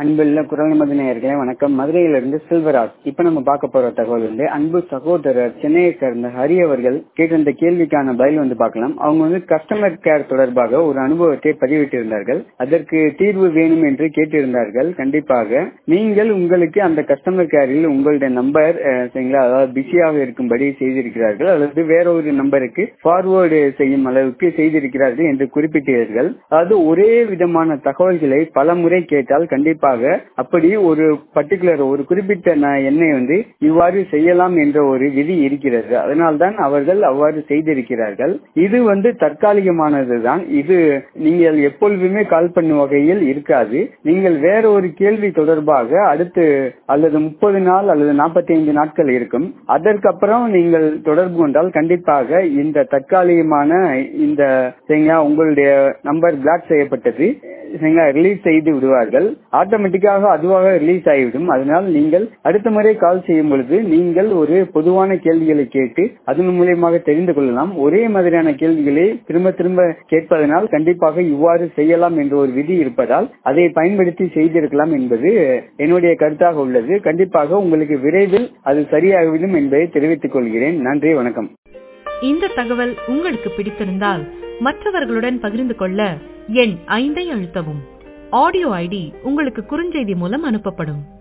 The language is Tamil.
அன்புள்ள குரல் நமது நேயர்களே வணக்கம் மதுரையிலிருந்து செல்வராஜ் இப்ப நம்ம பார்க்க போற தகவல் வந்து அன்பு சகோதரர் சென்னையை சேர்ந்த ஹரி அவர்கள் கேட்டிருந்த கேள்விக்கான பதில் வந்து பார்க்கலாம் அவங்க வந்து கஸ்டமர் கேர் தொடர்பாக ஒரு அனுபவத்தை பதிவிட்டிருந்தார்கள் அதற்கு தீர்வு வேணும் என்று கேட்டிருந்தார்கள் கண்டிப்பாக நீங்கள் உங்களுக்கு அந்த கஸ்டமர் கேரில் உங்களுடைய நம்பர் சரிங்களா அதாவது பிஸியாக இருக்கும்படி செய்திருக்கிறார்கள் அல்லது வேற ஒரு நம்பருக்கு ஃபார்வேர்டு செய்யும் அளவுக்கு செய்திருக்கிறார்கள் என்று குறிப்பிட்டீர்கள் அதாவது ஒரே விதமான தகவல்களை பல முறை கேட்டால் கண்டிப்பாக அப்படி ஒரு பர்டிகுலர் ஒரு குறிப்பிட்ட எண்ணை வந்து இவ்வாறு செய்யலாம் என்ற ஒரு விதி இருக்கிறது அதனால்தான் அவர்கள் அவ்வாறு செய்திருக்கிறார்கள் இது வந்து தற்காலிகமானதுதான் இது நீங்கள் எப்பொழுதுமே கால் பண்ணும் வகையில் இருக்காது நீங்கள் வேற ஒரு கேள்வி தொடர்பாக அடுத்து அல்லது முப்பது நாள் அல்லது நாற்பத்தி ஐந்து நாட்கள் இருக்கும் அதற்கப்புறம் நீங்கள் தொடர்பு கொண்டால் கண்டிப்பாக இந்த தற்காலிகமான இந்த உங்களுடைய நம்பர் பிளாக் செய்யப்பட்டது ரிலீஸ் செய்து விடுவார்கள் ஆட்டோமேட்டிக்காக அதுவாக ரிலீஸ் ஆகிவிடும் அதனால் நீங்கள் அடுத்த முறை கால் செய்யும் பொழுது நீங்கள் ஒரு பொதுவான கேள்விகளை கேட்டு அதன் மூலியமாக தெரிந்து கொள்ளலாம் ஒரே மாதிரியான கேள்விகளை திரும்ப திரும்ப கேட்பதனால் கண்டிப்பாக இவ்வாறு செய்யலாம் என்ற ஒரு விதி இருப்பதால் அதை பயன்படுத்தி செய்திருக்கலாம் என்பது என்னுடைய கருத்தாக உள்ளது கண்டிப்பாக உங்களுக்கு விரைவில் அது சரியாகிவிடும் என்பதை தெரிவித்துக் கொள்கிறேன் நன்றி வணக்கம் இந்த தகவல் உங்களுக்கு பிடித்திருந்தால் மற்றவர்களுடன் பகிர்ந்து கொள்ள எண் ஐந்தை அழுத்தவும் ஆடியோ ஐடி உங்களுக்கு குறுஞ்செய்தி மூலம் அனுப்பப்படும்